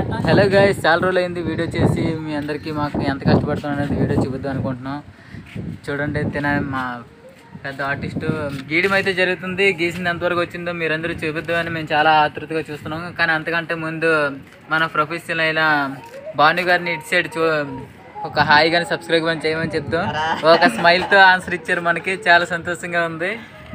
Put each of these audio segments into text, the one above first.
hello guys చాలా రోజులు అయింది వీడియో చేసి మీ అందరికీ మాకు ఎంత కష్టపడుతున్నాం అనేది వీడియో చూపిద్దాం అనుకుంటున్నాం చూడండి తిన మా పెద్ద ఆర్టిస్ట్ గీయడం అయితే జరుగుతుంది గీసింది ఎంతవరకు వచ్చిందో మీరందరూ చూపిద్దామని మేము చాలా ఆతృతగా చూస్తున్నాం కానీ అంతకంటే ముందు మన ప్రొఫెషనల్ అయిన భాను గారిని ఇటు సైడ్ చూ ఒక హాయ్ కానీ సబ్స్క్రైబ్ అని చేయమని చెప్తాం ఒక స్మైల్తో ఆన్సర్ ఇచ్చారు మనకి చాలా సంతోషంగా ఉంది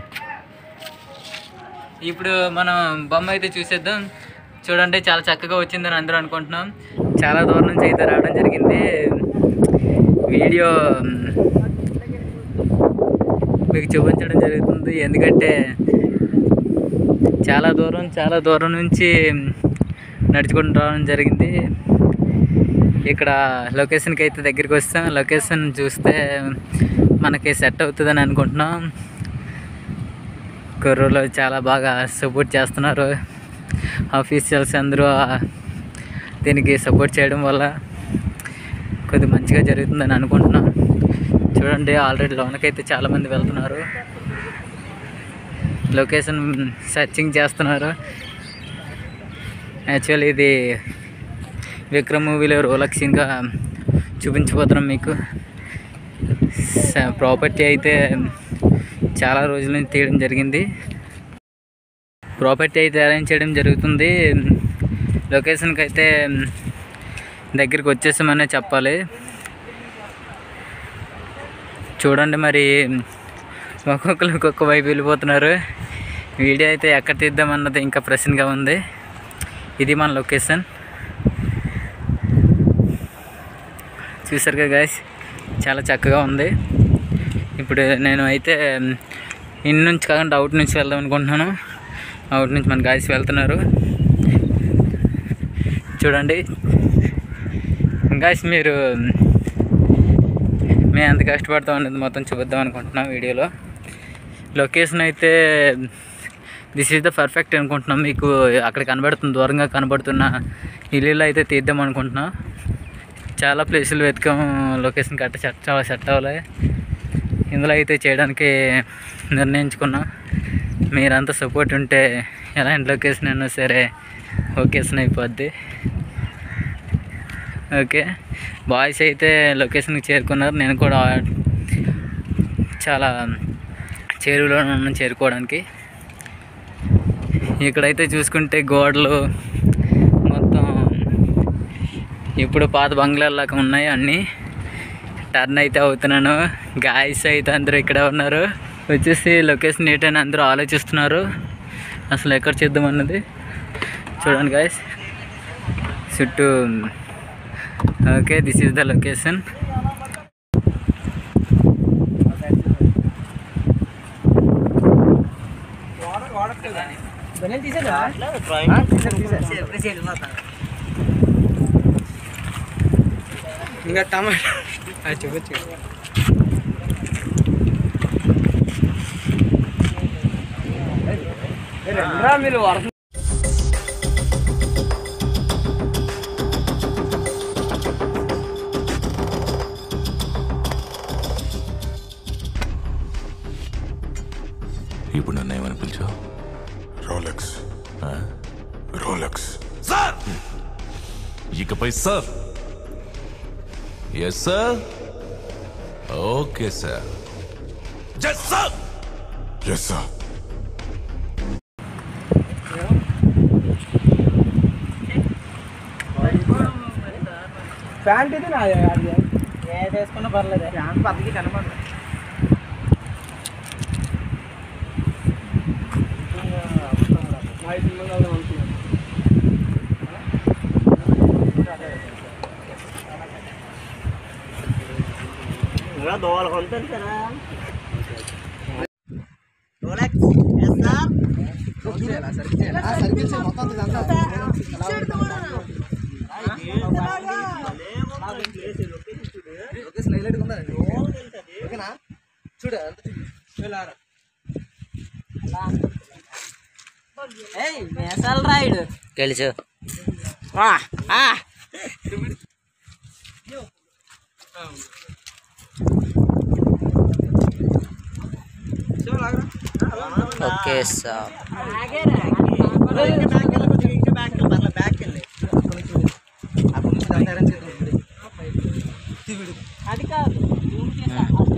ఇప్పుడు మనం బొమ్మ అయితే చూసేద్దాం చూడండి చాలా చక్కగా వచ్చిందని అందరూ అనుకుంటున్నాం చాలా దూరం నుంచి అయితే రావడం జరిగింది వీడియో మ్, మీకు చూపించడం జరుగుతుంది ఎందుకంటే చాలా దూరం చాలా దూరం నుంచి నడుచుకుంటూ రావడం జరిగింది ఇక్కడ లొకేషన్కి అయితే దగ్గరికి వస్తాం లొకేషన్ చూస్తే మనకి సెట్ అవుతుందని అనుకుంటున్నాం కుర్రోళ్ళు చాలా బాగా సపోర్ట్ చేస్తున్నారు ఆఫీషియల్స్ అందరూ ఆ దీనికి సపోర్ట్ చేయడం వల్ల కొద్ది మంచిగా జరుగుతుందని అనుకుంటున్నాం చూడండి ఆల్రెడీ లోనకైతే చాలామంది వెళ్తున్నారు లొకేషన్ సర్చింగ్ చేస్తున్నారు యాక్చువల్లీ ఇది విక్రమ్ మూవీలో రోలక్ సీన్గా చూపించబోతున్నాం మీకు ప్రాపర్టీ అయితే చాలా రోజుల నుంచి తీయడం జరిగింది ప్రాపర్టీ అయితే అరేంజ్ చేయడం జరుగుతుంది లొకేషన్కి అయితే దగ్గరికి వచ్చేసామనే చెప్పాలి చూడండి మరి ఒక్కొక్కరు ఒక్కొక్క వైపు వెళ్ళిపోతున్నారు వీడియో అయితే ఎక్కడ తీద్దామన్నది ఇంకా ప్రశ్నగా ఉంది ఇది మన లొకేషన్ చూసారుగా గాయస్ చాలా చక్కగా ఉంది ఇప్పుడు నేను అయితే ఇన్ నుంచి కాకుండా అవుట్ నుంచి వెళ్దాం అనుకుంటున్నాను అవుట్ నుంచి మన గాయస్ వెళ్తున్నారు చూడండి గాయస్ మీరు మేము ఎంత కష్టపడతాం అనేది మొత్తం చూపిద్దాం అనుకుంటున్నాం వీడియోలో లొకేషన్ అయితే దిస్ ఈజ్ ద పర్ఫెక్ట్ అనుకుంటున్నాం మీకు అక్కడ కనబడుతుంది దూరంగా కనబడుతున్న ఇల్లు అయితే తీద్దాం అనుకుంటున్నాం చాలా ప్లేసులు వెతికాం లొకేషన్ కట్ట సెట్ చాలా సెట్ అవ్వాలి ఇందులో అయితే చేయడానికి నిర్ణయించుకున్నాం మీరంతా సపోర్ట్ ఉంటే ఎలాంటి లొకేషన్ అయినా సరే లొకేషన్ అయిపోద్ది ఓకే బాయ్స్ అయితే లొకేషన్కి చేరుకున్నారు నేను కూడా చాలా చేరువలో ఉన్నాను చేరుకోవడానికి ఇక్కడైతే చూసుకుంటే గోడలు మొత్తం ఇప్పుడు పాత బంగ్లాలాగా ఉన్నాయి అన్నీ టర్న్ అయితే అవుతున్నాను గాయస్ అయితే అందరూ ఇక్కడ ఉన్నారు వచ్చేసి లొకేషన్ ఏంటని అందరూ ఆలోచిస్తున్నారు అసలు ఎక్కడ చేద్దాం అన్నది చూడండి గాయస్ చుట్టూ okay this is the location ఇంకా టమాటా అది చూపించు మీరు వరద ఇప్పుడు నన్ను ఏమని పిలిచావు రోలెక్స్ రోలెక్స్ ఇకపై sir yes sir okay sir yes sir yes sir pant ఇది నాది అది ఏది వేసుకున్నా పర్లేదు ప్యాంట్ పక్కకి కనబడదు రైడ్ తెలుసు ఓకే సార్ గట్టిగా జూమ్ చేసా